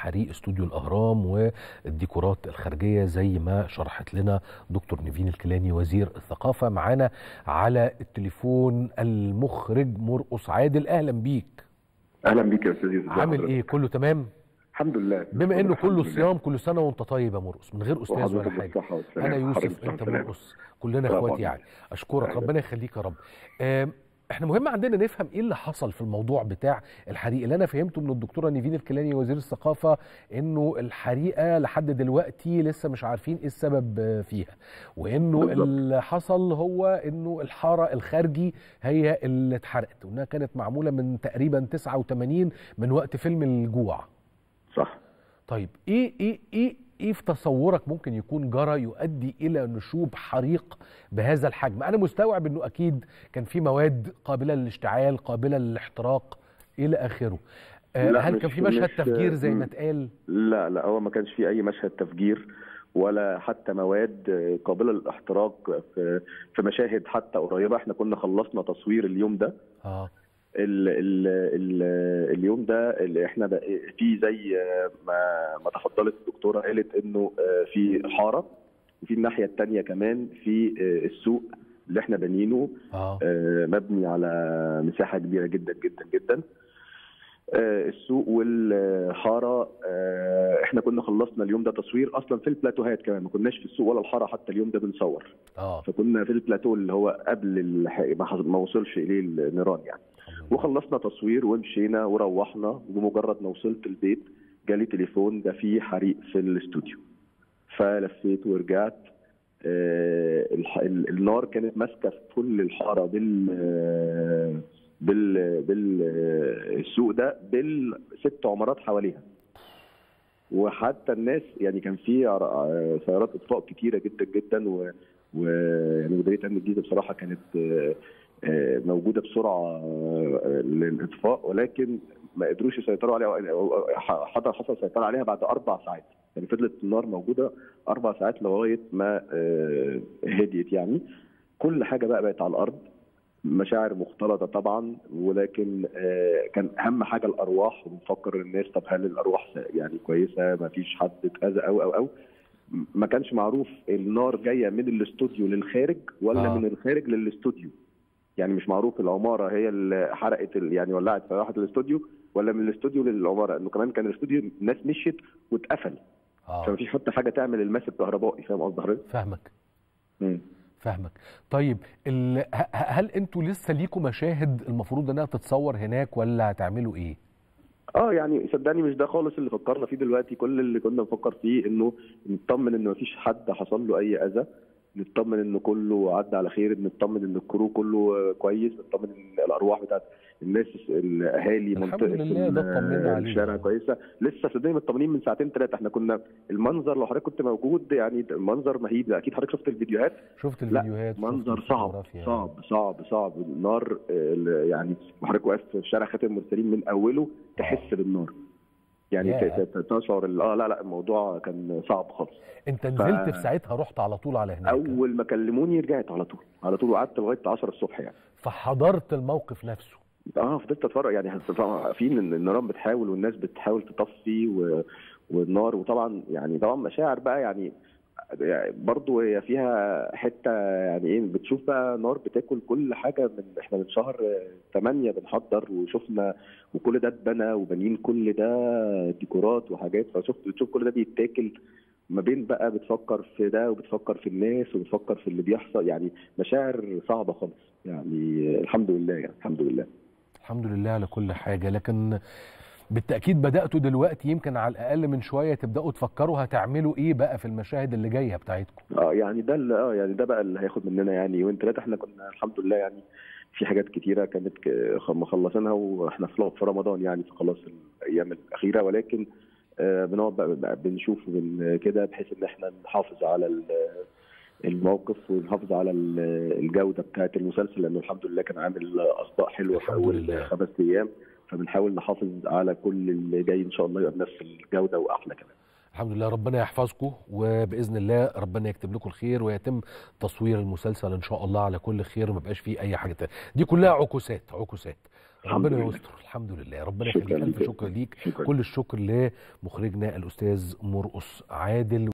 حريق استوديو الاهرام والديكورات الخارجيه زي ما شرحت لنا دكتور نيفين الكيلاني وزير الثقافه معانا على التليفون المخرج مرقص عادل اهلا بيك اهلا بيك يا استاذ يوسف عامل ايه كله تمام الحمد لله بما انه الحمد كله لله. صيام كل سنه وانت طيب يا مرقص من غير استاذ ولا وحضرتك حاجه بالصحة والسلامة. انا حضرتك يوسف بالصحة انت والسلامة. مرقص كلنا طبعاً. اخوات يعني اشكرك أهلا. ربنا يخليك يا رب آم، احنا مهم عندنا نفهم ايه اللي حصل في الموضوع بتاع الحريق اللي انا فهمته من الدكتوره نيفين الكيلاني وزير الثقافه انه الحريقه لحد دلوقتي لسه مش عارفين ايه السبب آه، فيها وانه بالظبط. اللي حصل هو انه الحاره الخارجي هي اللي اتحرقت وانها كانت معموله من تقريبا 89 من وقت فيلم الجوع صح طيب ايه ايه ايه ايه في تصورك ممكن يكون جرى يؤدي الى نشوب حريق بهذا الحجم انا مستوعب انه اكيد كان في مواد قابله للاشتعال قابله للاحتراق الى اخره آه، لا، هل مش- كان في مشهد مش- تفجير زي ما مم. اتقال لا لا هو ما كانش في اي مشهد تفجير ولا حتى مواد قابله للاحتراق في في مشاهد حتى قريبه احنا كنا خلصنا تصوير اليوم ده اه ال ال ال اليوم ده اللي احنا بقى- في زي ما ما تفضلت الدكتوره قالت انه في حاره وفي الناحيه الثانيه كمان في السوق اللي احنا بانيينه اه آه، مبني على مساحه كبيره جدا جدا جدا آه، السوق والحاره آه، احنا كنا خلصنا اليوم ده تصوير اصلا في البلاتوهات كمان ما كناش في السوق ولا الحاره حتى اليوم ده بنصور اه فكنا في البلاتو اللي هو قبل الح- ما حص- ما وصلش اليه النيران يعني الحمد لله. وخلصنا تصوير ومشينا وروحنا وبمجرد ما وصلت البيت جالي تليفون ده في حريق في الاستوديو فلفيت ورجعت آه، الح- ال- النار كانت ماسكه في كل الحاره بال آه، بال بالسوق ده بالست عمارات حواليها وحتى الناس يعني كان في عر- سيارات اطفاء كتيره جدا جدا و ويعني مديريه امن الجيزه بصراحه كانت آه، آه، موجوده بسرعه آه، للاطفاء ولكن ما قدروش يسيطروا عليها أو- أو- حصل حصل سيطره عليها بعد اربع ساعات يعني فضلت النار موجوده اربع ساعات لغايه ما آه، هديت يعني كل حاجه بقى بقت على الارض مشاعر مختلطه طبعا ولكن آه، كان اهم حاجه الارواح وبنفكر الناس طب هل الارواح يعني كويسه ما فيش حد اتاذى او او او ما كانش معروف النار جايه من الاستوديو للخارج ولا آه. آه. من الخارج للاستوديو يعني مش معروف العماره هي اللي حرقت ال- يعني ولعت فراحت الاستوديو ولا من الاستوديو للعماره انه كمان كان الاستوديو الناس مشيت واتقفل فما اه فيش حتى حاجه تعمل الماس الكهربائي فاهم قصدي حضرتك؟ فاهمك مم. فاهمك طيب ال... ه- ه- هل انتوا لسه ليكوا مشاهد المفروض انها تتصور هناك ولا هتعملوا ايه اه يعني صدقني مش ده خالص اللي فكرنا فيه دلوقتي كل اللي كنا بنفكر فيه انه نطمن ان مفيش حد حصل له اي اذى نطمن ان كله عدى على خير نطمن ان الكرو كله آه، كويس نطمن ان الارواح بتاعت الناس الاهالي الحمد منطقه لله، ده اطمنا عليه. الشارع كويسه لسه صدقني مطمنين من ساعتين ثلاثه احنا كنا المنظر لو حضرتك كنت موجود يعني منظر مهيب اكيد حضرتك شفت الفيديوهات شفت لا الفيديوهات شفت منظر صعب الفوتوغرافيا. صعب صعب صعب النار آه، ال- يعني حضرتك واقف في شارع خاتم المرسلين من اوله تحس بالنار يعني ياه. ت- ت- تشعر ال- اه لا لا الموضوع كان صعب خالص انت نزلت في ساعتها رحت على طول على هناك اول ما كلموني رجعت على طول على طول وقعدت لغايه 10 الصبح يعني فحضرت الموقف نفسه اه فضلت اتفرج يعني طبعاً عارفين ان النيران بتحاول والناس بتحاول تطفي و... والنار وطبعا يعني طبعا مشاعر بقى يعني يعني برضه هي فيها حته يعني ايه بتشوف بقى نار بتاكل كل حاجه من احنا من شهر 8 بنحضر وشفنا وكل ده اتبنى وبانيين كل ده ديكورات وحاجات فشفت بتشوف كل ده بيتاكل ما بين بقى بتفكر في ده وبتفكر في الناس وبتفكر في اللي بيحصل يعني مشاعر صعبه خالص يعني الحمد لله يعني الحمد لله الحمد لله على كل حاجة لكن بالتأكيد بدأتوا دلوقتي يمكن على الأقل من شوية تبدأوا تفكروا هتعملوا إيه بقى في المشاهد اللي جاية بتاعتكم اه يعني ده اللي اه يعني ده بقى اللي هياخد مننا يعني يومين ثلاثه احنا كنا الحمد لله يعني في حاجات كتيره كانت ك- خ- مخلصينها واحنا في في رمضان يعني في خلاص الايام الاخيره ولكن آه بنقعد بقى بقى بنشوف وبن- كده بحيث ان احنا نحافظ على ال- الموقف ونحافظ على ال- الجوده بتاعه المسلسل لانه الحمد لله كان عامل اصداء حلوه في الحمد اول لله. خمس ايام فبنحاول نحافظ على كل اللي جاي ان شاء الله يبقى بنفس الجوده واحلى كمان الحمد لله ربنا يحفظكم وباذن الله ربنا يكتب لكم الخير ويتم تصوير المسلسل ان شاء الله على كل خير وما يبقاش فيه اي حاجه تانية دي كلها عكوسات عكوسات الحمد ربنا لله. يستر الحمد لله ربنا شكراً يخليك الف ليك. شكر ليك شكرا كل الشكر لمخرجنا الاستاذ مرقص عادل